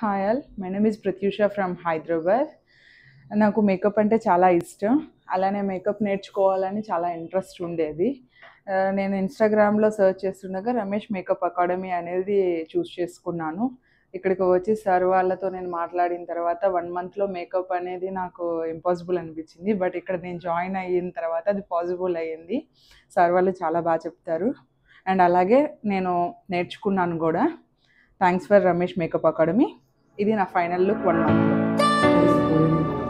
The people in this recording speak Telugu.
hi all my name is Prathyusha from Hyderabad నాకు మేకప్ అంటే చాలా ఇష్టం అలానే మేకప్ నేర్చుకోవాలని చాలా ఇంట్రెస్ట్ ఉండేది ఆ, నేను ఇన్స్టాగ్రామ్లో సెర్చ్ చేస్తుండగా రమేష్ మేకప్ అకాడమీ అనేది చూస్ చేసుకున్నాను ఇక్కడికి వచ్చి సార్ వాళ్ళతో నేను మాట్లాడిన తర్వాత వన్ మంత్లో మేకప్ అనేది నాకు ఇంపాసిబుల్ అనిపించింది బట్ ఇక్కడ నేను జాయిన్ అయిన తర్వాత అది పాసిబుల్ అయ్యింది సార్ వాళ్ళు చాలా బాగా చెప్తారు అండ్ అలాగే నేను నేర్చుకున్నాను కూడా thanks for Ramesh makeup academy ఇది నా ఫైనల్ లుక్ వన్ మంత్